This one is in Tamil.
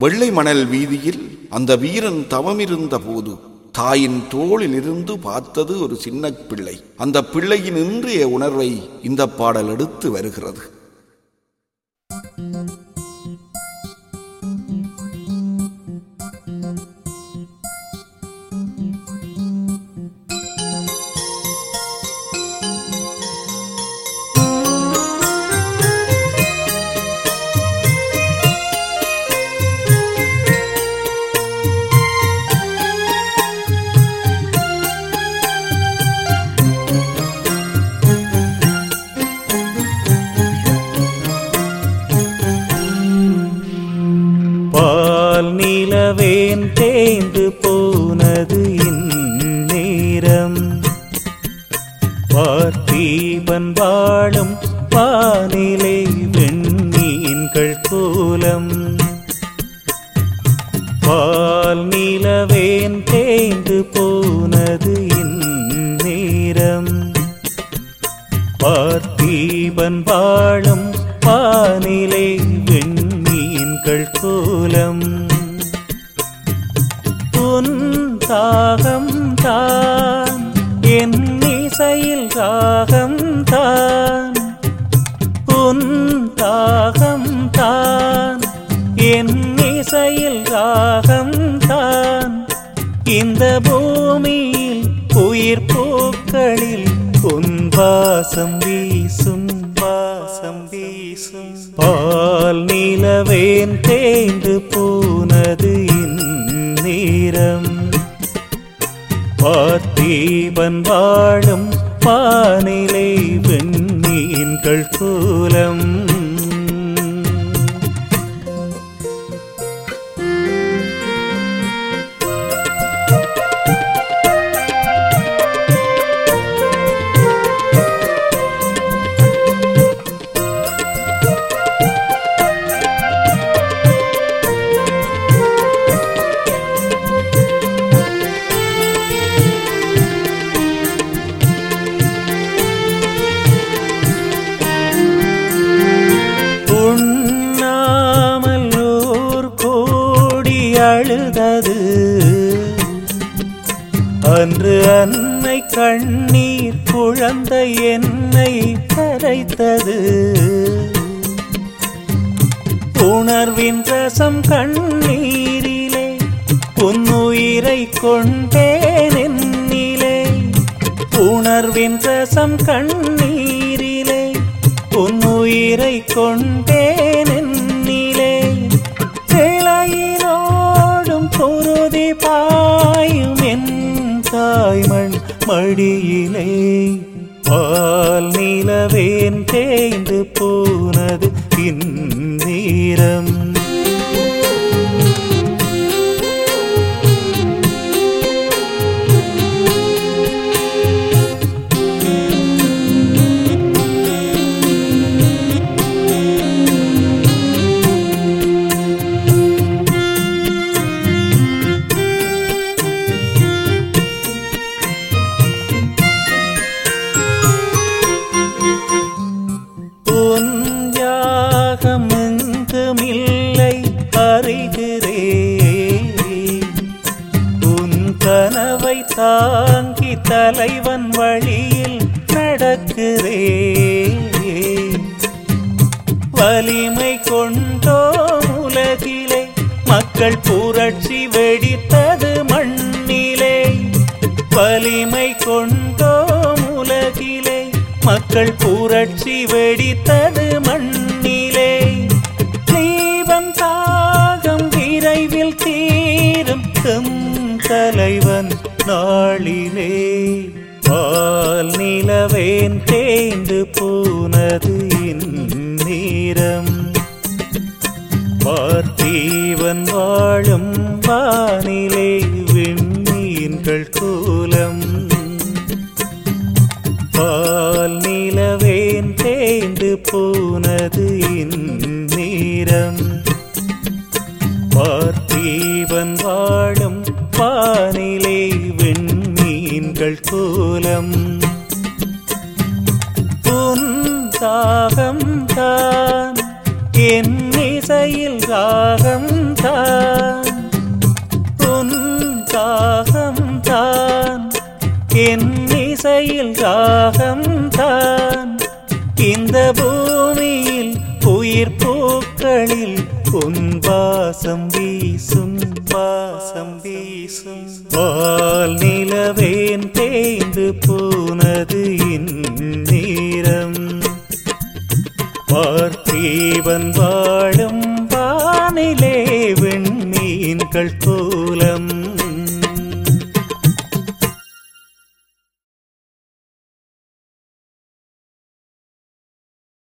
வெள்ளை மணல் வீதியில் அந்த வீரன் தவமிருந்த போது தாயின் தோளிலிருந்து பார்த்தது ஒரு சின்ன பிள்ளை அந்த பிள்ளையின் இன்றைய உணர்வை இந்த பாடல் எடுத்து வருகிறது பால் நிலவேன் தேய்ந்து போனது இந்நேரம் பார்த்தீபன் வாழும் வானிலை வெண்ணீன்கள் கோலம் பால் நிலவேன் தேய்ந்து போனது இந்நேரம் பார்த்தீபன் வாழும் வானிலை வெண்ணீன்கள் கோலம் உன் தாகம் தான் என் இசையில் ராகம் தான் உன் தாகம் தான் என் இசையில் ராகம் தான் இந்த பூமியில் உயிர் பூக்களில் உன் வாசம் வீசும் வாசம் வீசும் பால் நிலவேன் தேய்ந்து போனது இந்நேரம் பார்த்தீபன் வாழும் பானிலை வெண்ணீன்கள் கூலம் உண்ணாமல் ஊர் கூடி அழுதது அன்று அன்னை கண்ணீர் குழந்தை என்னை கரைத்தது உணர்வின் ரசம் கண்ணீரிலே உன்னுயிரை கொண்டேன் என்னிலே உணர்வின் ரசம் கண்ணீரிலே உன்னுயிரை கொண்டேன் என்னிலே கிளையிலோடும் குருதி பாயும் என் தாய்மண் மடியிலே பால் நிலவேன் தேய்ந்து போனது இந்நீரம் உன் யாகம் எங்குமில்லை அறிகிறே உன் கனவை தாங்கி தலைவன் வழியில் நடக்கிறே வலிமை கொண்டோ உலகிலே மக்கள் புரட்சி வெடித்தது மண்ணிலே வலிமை கொண்டோம் உலகிலே மக்கள் புரட்சி வெடித்தது மண்ணிலே தீபம் தாகம் விரைவில் தீரும் எம் தலைவன் நாளிலே பால் நிலவேன் தேய்ந்து போனது இந்நீரம் பார்த்தீவன் வாழும் வானிலே விண்மீன்கள் கூலம் பால் நிலவேன் தேய்ந்து போனது இந்நீரம் பார்த்தீவன் வாழும் வானிலே விண்மீன்கள் கூலம் உன் தாகம் தான் என் இசையில் ராகம் தான் தாகம்தான் இந்த பூமியில் உயிர் பூக்களில் உன் வாசம் வீசும் வாசம் வீசும் வால் நிலவேன் தேய்ந்து போனது இந்நேரம் பார்த்தீவன் வாழும் வானிலே விண்மீன்கள் கோலம்